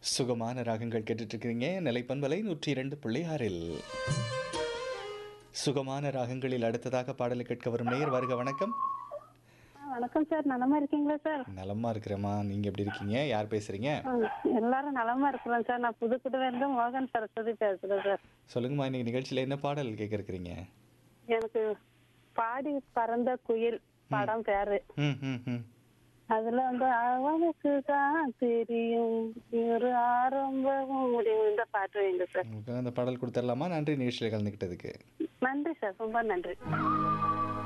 சுகமான ராகங்கள் கேட்டுட்டு இருக்கிறீங்க நிலைப்பண்பலை நூற்றி இரண்டு புள்ளி ஆறில் சுகமான ராகங்களில் அடுத்ததாக பாடலை கேட்க வரும் நேயர் வருக வணக்கம் ஆ, வணக்கம் சார் நலமா இருக்கீங்களா சார் நலமா இருக்கிறேம்மா நீங்க எப்படி இருக்கீங்க யார் பேசுறீங்க ஆ, எல்லாரும் நலமா இருக்கிறோம் சார் நான் புதுக்குடில இருந்து மோகன் சரஸ்வதி பேசுறேன் சார் சொல்லுங்கம்மா இன்னைக்கு நிகழ்ச்சியில என்ன பாடல் கேட்க இருக்கிறீங்க எனக்கு பாடி பறந்த குயில் படம் பேரு ம் ம் ம் அதுல வந்து அவனுக்கு தான் தெரியும் ஒரு ஆரம்பமும் முடியும் இந்த பாட்டு வைங்க சார் உங்களுக்கு அந்த பாடல் கொடுத்துடலாமா நன்றி நிகழ்ச்சியில் கலந்துக்கிட்டதுக்கு நன்றி சார் ரொம்ப நன்றி